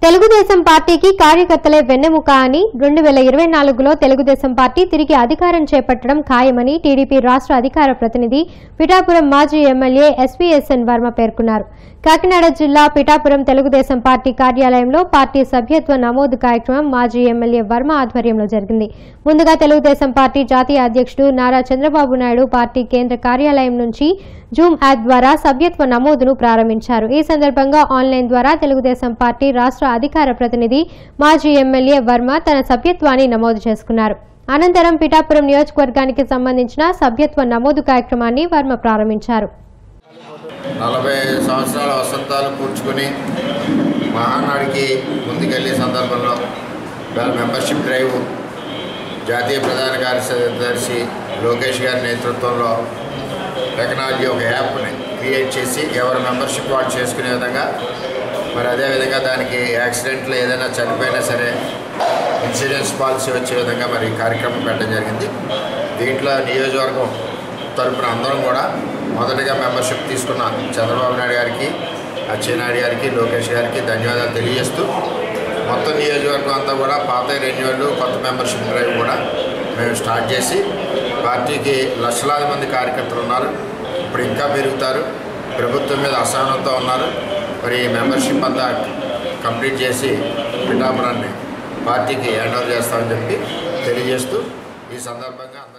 తెలుగుదేశం పార్టీకి కార్యకర్తలే వెన్నెముక అని రెండు వేల ఇరవై నాలుగులో తెలుగుదేశం పార్టీ తిరిగి అధికారం చేపట్టడం ఖాయమని టీడీపీ రాష్ట్ర అధికార ప్రతినిధి పిఠాపురం మాజీ ఎమ్మెల్యే ఎస్వీఎస్ఎన్ వర్మ పేర్కొన్నారు కాకినాడ జిల్లా పిఠాపురం తెలుగుదేశం పార్టీ కార్యాలయంలో పార్టీ సభ్యత్వ నమోదు కార్యక్రమం మాజీ ఎమ్మెల్యే వర్మ ఆధ్వర్యంలో జరిగింది ముందుగా తెలుగుదేశం పార్టీ జాతీయ అధ్యక్షుడు నారా చంద్రబాబు నాయుడు పార్టీ కేంద్ర కార్యాలయం నుంచి జూమ్ యాప్ ద్వారా సభ్యత్వ నమోదును ప్రారంభించారు ఈ సందర్భంగా ఆన్లైన్ ద్వారా తెలుగుదేశం పార్టీ రాష్ట్ర అధికార ప్రతినిధి మాజీ ఎమ్మెల్యే వర్మ తన సభ్యత్వాన్ని నమోదు చేసుకున్నారు అనంతరం పిఠాపురం నియోజకవర్గానికి సంబంధించిన సభ్యత్వ నమోదు కార్యక్రమాన్ని వర్మ ప్రారంభించారు నలభై సంవత్సరాల వసంతాలు కూర్చుకొని మహానాడికి ముందుకెళ్ళే సందర్భంలో ఇవాళ మెంబర్షిప్ డ్రైవ్ జాతీయ ప్రధాన కార్యదర్శి లోకేష్ గారి నేతృత్వంలో టెక్నాలజీ ఒక యాప్ని క్రియేట్ చేసి ఎవరి మెంబర్షిప్ వాళ్ళు చేసుకునే విధంగా మరి అదేవిధంగా దానికి యాక్సిడెంట్లో ఏదైనా చనిపోయినా సరే ఇన్సూరెన్స్ పాలసీ వచ్చే విధంగా మరి ఈ కార్యక్రమం పెట్టడం జరిగింది దీంట్లో నియోజకవర్గం తరపున అందరం కూడా మొదటగా మెంబర్షిప్ తీసుకున్న చంద్రబాబు నాయుడు గారికి అచ్చెన్నాయుడు గారికి లోకేష్ గారికి ధన్యవాదాలు తెలియజేస్తూ మొత్తం నియోజకవర్గం అంతా కూడా పాత రెన్యువల్ కొత్త మెంబర్షిప్ డ్రైవ్ కూడా మేము స్టార్ట్ చేసి పార్టీకి లక్షలాది మంది కార్యకర్తలు ఉన్నారు ఇప్పుడు ఇంకా పెరుగుతారు ప్రభుత్వం మీద అసహనంతో ఉన్నారు మరి ఈ మెంబర్షిప్ అంతా కంప్లీట్ చేసి పిఠాపురాన్ని పార్టీకి హ్యాండ్ ఓవర్ చేస్తామని చెప్పి తెలియజేస్తూ ఈ సందర్భంగా అందరూ